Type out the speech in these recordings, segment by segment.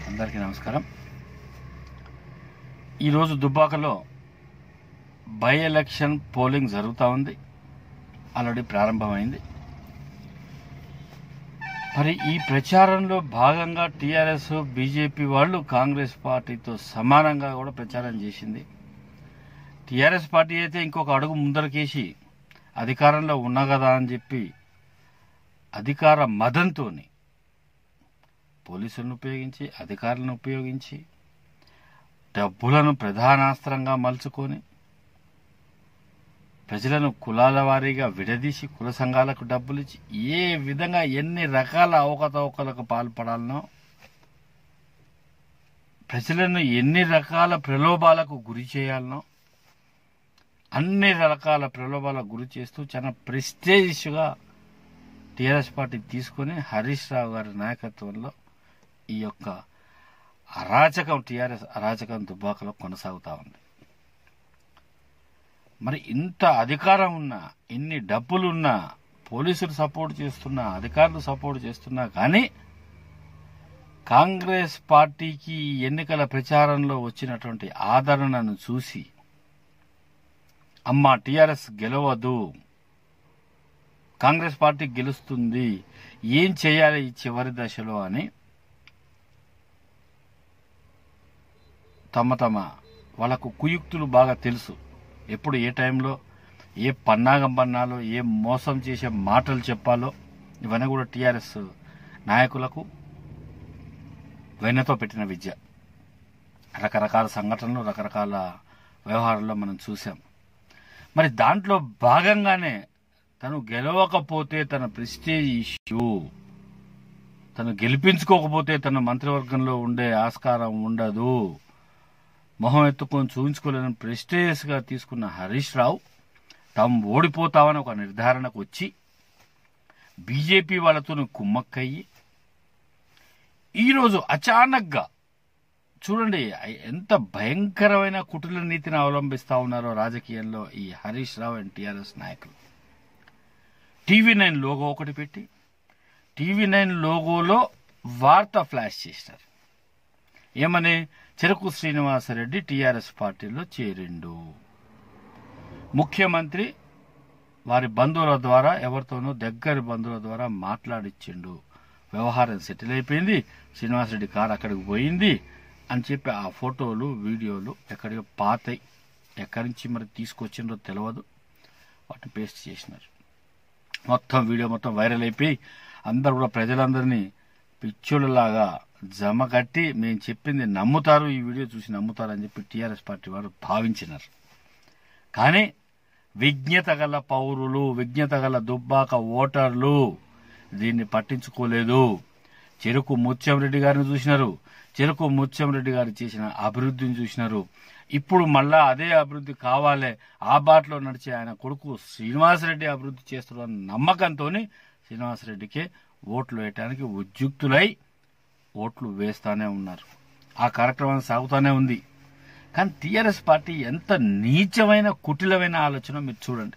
అందరికీ నమస్కారం ఈరోజు దుబ్బాకలో బై ఎలక్షన్ పోలింగ్ జరుగుతూ ఉంది ఆల్రెడీ ప్రారంభమైంది మరి ఈ ప్రచారంలో భాగంగా టీఆర్ఎస్ బీజేపీ వాళ్ళు కాంగ్రెస్ పార్టీతో సమానంగా కూడా ప్రచారం చేసింది టీఆర్ఎస్ పార్టీ అయితే ఇంకొక అడుగు ముందరకేసి అధికారంలో ఉన్నా కదా అని చెప్పి అధికార మదంతోని పోలీసులను ఉపయోగించి అధికారులను ఉపయోగించి డబ్బులను ప్రధానాస్త్రంగా మలుచుకొని ప్రజలను కులాల వారీగా విడదీసి కుల సంఘాలకు డబ్బులు ఇచ్చి ఏ విధంగా ఎన్ని రకాల అవకతవకలకు పాల్పడాలనో ప్రజలను ఎన్ని రకాల ప్రలోభాలకు గురి చేయాలనో అన్ని రకాల ప్రలోభాలకు గురి చేస్తూ చాలా ప్రెస్టేజియస్గా టీఆర్ఎస్ పార్టీ తీసుకొని హరీష్ రావు గారి నాయకత్వంలో ఈ యొక్క అరాచకం టీఆర్ఎస్ అరాచకం దుబ్బాకలో కొనసాగుతా ఉంది మరి ఇంత అధికారం ఉన్నా ఇన్ని డబ్బులున్నా పోలీసులు సపోర్ట్ చేస్తున్నా అధికారులు సపోర్ట్ చేస్తున్నా కానీ కాంగ్రెస్ పార్టీకి ఎన్నికల ప్రచారంలో వచ్చినటువంటి ఆదరణను చూసి అమ్మ టీఆర్ఎస్ గెలవదు కాంగ్రెస్ పార్టీ గెలుస్తుంది ఏం చేయాలి ఈ చివరి దశలో అని తమ తమ వాళ్ళకు కుయుక్తులు బాగా తెలుసు ఎప్పుడు ఏ టైంలో ఏ పన్నాగం పన్నాలో ఏ మోసం చేసే మాటలు చెప్పాలో ఇవన్నీ కూడా టీఆర్ఎస్ నాయకులకు వెన్నతో పెట్టిన విద్య రకరకాల సంఘటనలు రకరకాల వ్యవహారాల్లో మనం చూసాం మరి దాంట్లో భాగంగానే తను గెలవకపోతే తన ప్రెస్టేజ్ ఇష్యూ తను గెలిపించుకోకపోతే తన మంత్రివర్గంలో ఉండే ఆస్కారం ఉండదు మొహం ఎత్తుకొని చూపించుకోలేని ప్రెస్టేజియస్ గా తీసుకున్న హరీష్ రావు తాము ఓడిపోతామని ఒక నిర్ధారణకు వచ్చి బీజేపీ వాళ్ళతో కుమ్మక్కయ్యి ఈరోజు అచానక్గా చూడండి ఎంత భయంకరమైన కుటుల నీతిని అవలంబిస్తా ఉన్నారో రాజకీయాల్లో ఈ హరీష్ రావు అండ్ టీఆర్ఎస్ నాయకులు టీవీ నైన్ లోగో ఒకటి పెట్టి టీవీ నైన్ లోగోలో వార్త ఫ్లాష్ చేసినారు ఏమని చెరుకు శ్రీనివాసరెడ్డి టీఆర్ఎస్ పార్టీలో చేరిండు ముఖ్యమంత్రి వారి బంధువుల ద్వారా ఎవరితోనూ దగ్గరి బంధువుల ద్వారా మాట్లాడిచ్చిండు వ్యవహారం సెటిల్ అయిపోయింది శ్రీనివాసరెడ్డి కారు అక్కడికి పోయింది అని చెప్పి ఆ ఫోటోలు వీడియోలు ఎక్కడికి పాతయి ఎక్కడి నుంచి మరి తీసుకొచ్చిండ్రో తెలియదు వాటిని పేస్ట్ చేసినారు మొత్తం వీడియో మొత్తం వైరల్ అయిపోయి అందరు కూడా ప్రజలందరినీ పిచ్చులలాగా జమ కట్టి మేము చెప్పింది నమ్ముతారు ఈ వీడియో చూసి నమ్ముతారు అని చెప్పి టీఆర్ఎస్ పార్టీ వారు భావించినారు కానీ విజ్ఞత గల పౌరులు విజ్ఞత గల దుబ్బాక ఓటర్లు దీన్ని పట్టించుకోలేదు చెరుకు ముత్యంరెడ్డి గారిని చూసినారు చెరుకు ముత్యంరెడ్డి గారు చేసిన అభివృద్ధిని చూసినారు ఇప్పుడు మళ్ళా అదే అభివృద్ధి కావాలి ఆ బాటలో నడిచే ఆయన కొడుకు శ్రీనివాసరెడ్డి అభివృద్ధి చేస్తున్న నమ్మకంతో శ్రీనివాసరెడ్డికే ఓట్లు వేయటానికి ఉద్యుక్తులై ఓట్లు వేస్తానే ఉన్నారు ఆ కార్యక్రమం సాగుతూనే ఉంది కానీ టీఆర్ఎస్ పార్టీ ఎంత నీచమైన కుటిలమైన ఆలోచన మీరు చూడండి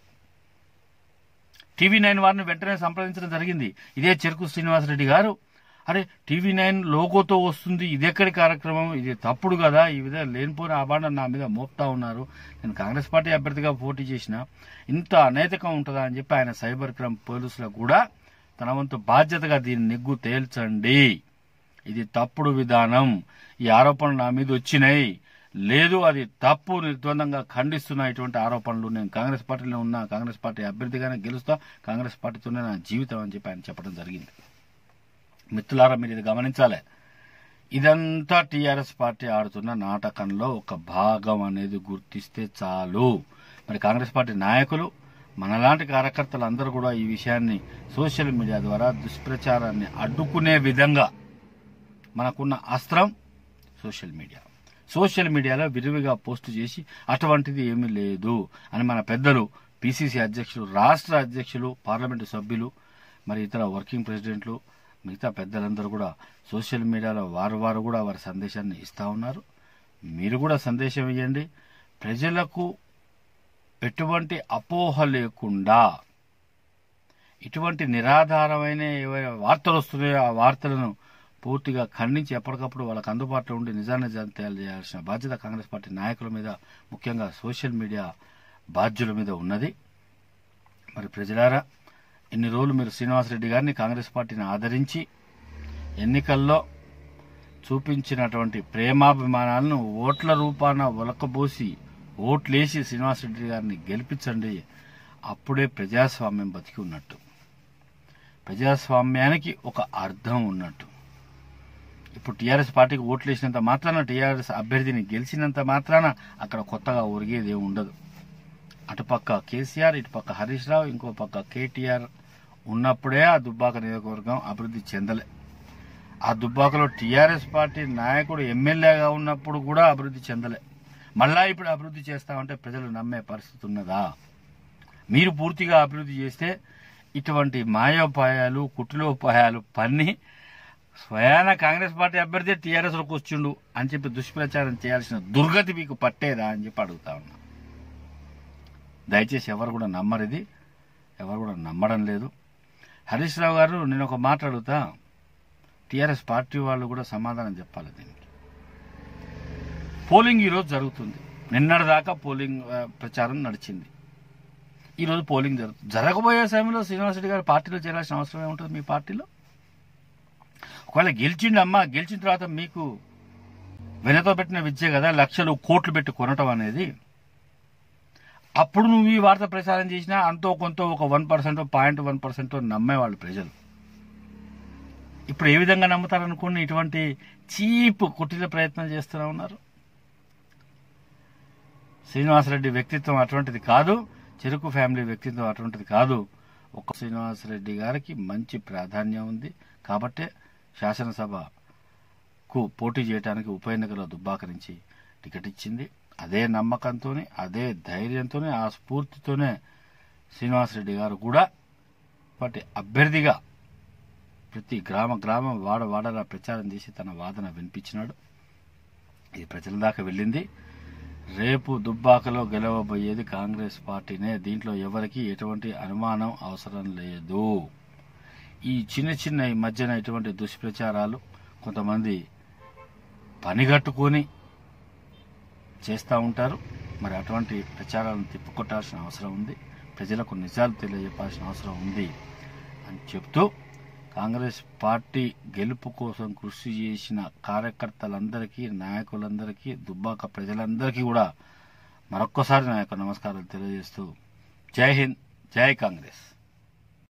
టీవీ నైన్ వారిని వెంటనే సంప్రదించడం జరిగింది ఇదే చెరుకు శ్రీనివాసరెడ్డి గారు అరే టీవీ నైన్ లోగోతో వస్తుంది ఇదెక్కడి కార్యక్రమం ఇది తప్పుడు కదా ఈ విధంగా లేనిపోయిన అభాండం నా మీద మోపుతా ఉన్నారు నేను కాంగ్రెస్ పార్టీ అభ్యర్థిగా పోటీ చేసిన ఇంత అనైతికం ఉంటుందా అని చెప్పి ఆయన సైబర్ క్రైమ్ పోలీసులకు కూడా తన వంతు బాధ్యతగా దీన్ని నిగ్గు తేల్చండి ఇది తప్పుడు విధానం ఈ ఆరోపణలు నా మీద వచ్చినాయి లేదు అది తప్పు నిర్ద్వందంగా ఖండిస్తున్న ఇటువంటి ఆరోపణలు నేను కాంగ్రెస్ పార్టీలో ఉన్నా కాంగ్రెస్ పార్టీ అభ్యర్థిగానే గెలుస్తా కాంగ్రెస్ పార్టీతోనే నా జీవితం అని చెప్పి ఆయన చెప్పడం జరిగింది మిత్రులారా మీరు ఇది గమనించాలి ఇదంతా టీఆర్ఎస్ పార్టీ ఆడుతున్న నాటకంలో ఒక భాగం అనేది గుర్తిస్తే చాలు మరి కాంగ్రెస్ పార్టీ నాయకులు మనలాంటి కార్యకర్తలు అందరూ కూడా ఈ విషయాన్ని సోషల్ మీడియా ద్వారా దుష్ప్రచారాన్ని అడ్డుకునే విధంగా మనకున్న అస్త్రం సోషల్ మీడియా సోషల్ మీడియాలో విరివిగా పోస్టు చేసి అటువంటిది ఏమీ లేదు అని మన పెద్దలు పిసిసి అధ్యక్షులు రాష్ట్ర అధ్యక్షులు పార్లమెంటు సభ్యులు మరి ఇతర వర్కింగ్ ప్రెసిడెంట్లు మిగతా పెద్దలందరూ కూడా సోషల్ మీడియాలో వారు వారు కూడా వారి సందేశాన్ని ఇస్తా ఉన్నారు మీరు కూడా సందేశం ఇవ్వండి ప్రజలకు ఎటువంటి అపోహ లేకుండా ఇటువంటి నిరాధారమైన ఏవైనా వార్తలు వస్తున్నాయో ఆ వార్తలను పూర్తిగా ఖండించి ఎప్పటికప్పుడు వాళ్ళకి అందుబాటులో ఉండి నిజానిజాన్ని తెలియజేయాల్సిన బాధ్యత కాంగ్రెస్ పార్టీ నాయకుల మీద ముఖ్యంగా సోషల్ మీడియా బాధ్యుల మీద ఉన్నది మరి ప్రజలారా ఇన్ని రోజులు మీరు శ్రీనివాసరెడ్డి గారిని కాంగ్రెస్ పార్టీని ఆదరించి ఎన్నికల్లో చూపించినటువంటి ప్రేమాభిమానాలను ఓట్ల రూపాన ఒలకబోసి ఓట్లేసి శ్రీనివాసరెడ్డి గారిని గెలిపించండి అప్పుడే ప్రజాస్వామ్యం బతికి ఉన్నట్టు ప్రజాస్వామ్యానికి ఒక అర్థం ఉన్నట్టు ఇప్పుడు టీఆర్ఎస్ పార్టీకి ఓట్లు వేసినంత మాత్రాన టీఆర్ఎస్ అభ్యర్థిని గెలిచినంత మాత్రాన అక్కడ కొత్తగా ఒరిగేది ఏమి ఉండదు అటుపక్క కేసీఆర్ ఇటుపక్క హరీష్ రావు ఇంకో పక్క కేటీఆర్ ఉన్నప్పుడే ఆ దుబ్బాక నియోజకవర్గం అభివృద్ధి చెందలే ఆ దుబ్బాకలో టీఆర్ఎస్ పార్టీ నాయకుడు ఎమ్మెల్యేగా ఉన్నప్పుడు కూడా అభివృద్ధి చెందలే మళ్ళా ఇప్పుడు అభివృద్ధి చేస్తామంటే ప్రజలు నమ్మే పరిస్థితి ఉన్నదా మీరు పూర్తిగా అభివృద్ధి చేస్తే ఇటువంటి మాయోపాయాలు కుటిలోపాయాలు పన్ని స్వయాన కాంగ్రెస్ పార్టీ అభ్యర్థి టీఆర్ఎస్లోకి వచ్చిండు అని చెప్పి దుష్ప్రచారం చేయాల్సిన దుర్గతి మీకు పట్టేదా అని చెప్పి అడుగుతా ఉన్నా దయచేసి ఎవరు కూడా నమ్మరు ఇది ఎవరు కూడా నమ్మడం లేదు హరీష్ రావు గారు నేను ఒక మాట అడుగుతా టీఆర్ఎస్ పార్టీ వాళ్ళు కూడా సమాధానం చెప్పాలి దీనికి పోలింగ్ ఈరోజు జరుగుతుంది నిన్నటి దాకా పోలింగ్ ఆ, ప్రచారం నడిచింది ఈరోజు పోలింగ్ జరుగుతుంది జరగబోయే సమయంలో శ్రీనివాసరెడ్డి గారు పార్టీలో చేరాల్సిన అవసరం ఏముంటుంది మీ పార్టీలో ఒకవేళ గెలిచిండు అమ్మా గెలిచిన తర్వాత మీకు వెనతో పెట్టిన విద్య కదా లక్షలు కోట్లు పెట్టి కొనటం అనేది అప్పుడు నువ్వు ఈ వార్త ప్రసారం చేసినా అంతో కొంత ఒక one percent point one percent నమ్మేవాళ్ళు ప్రజలు ఇప్పుడు ఏ విధంగా నమ్ముతారనుకుని ఇటువంటి చీప్ కుటిల ప్రయత్నం చేస్తూనే ఉన్నారు శ్రీనివాసరెడ్డి వ్యక్తిత్వం అటువంటిది కాదు చెరుకు ఫ్యామిలీ వ్యక్తిత్వం అటువంటిది కాదు ఒక శ్రీనివాసరెడ్డి గారికి మంచి ప్రాధాన్యం ఉంది కాబట్టే శాసనసభకు పోటీ చేయడానికి ఉప ఎన్నికలో దుబ్బాక నుంచి టికెట్ ఇచ్చింది అదే నమ్మకంతోనే అదే ధైర్యంతోనే ఆ స్ఫూర్తితోనే శ్రీనివాసరెడ్డి గారు కూడా వాటి అభ్యర్థిగా ప్రతి గ్రామ గ్రామం వాడ వాడలా ప్రచారం చేసి తన వాదన వినిపించినాడు ఇది ప్రజల దాకా వెళ్ళింది రేపు దుబ్బాకలో గెలవబోయేది కాంగ్రెస్ పార్టీనే దీంట్లో ఎవరికి ఎటువంటి అనుమానం అవసరం లేదు ఈ చిన్న చిన్న ఈ మధ్యన ఇటువంటి దుష్ప్రచారాలు కొంతమంది పనిగట్టుకొని చేస్తూ ఉంటారు మరి అటువంటి ప్రచారాలను తిప్పుకొట్టాల్సిన అవసరం ఉంది ప్రజలకు నిజాలు తెలియజెప్పాల్సిన అవసరం ఉంది అని చెప్తూ కాంగ్రెస్ పార్టీ గెలుపు కోసం కృషి చేసిన కార్యకర్తలందరికీ నాయకులందరికీ దుబ్బాక ప్రజలందరికీ కూడా మరొక్కసారి నా యొక్క నమస్కారాలు తెలియజేస్తూ జై హింద్ జై కాంగ్రెస్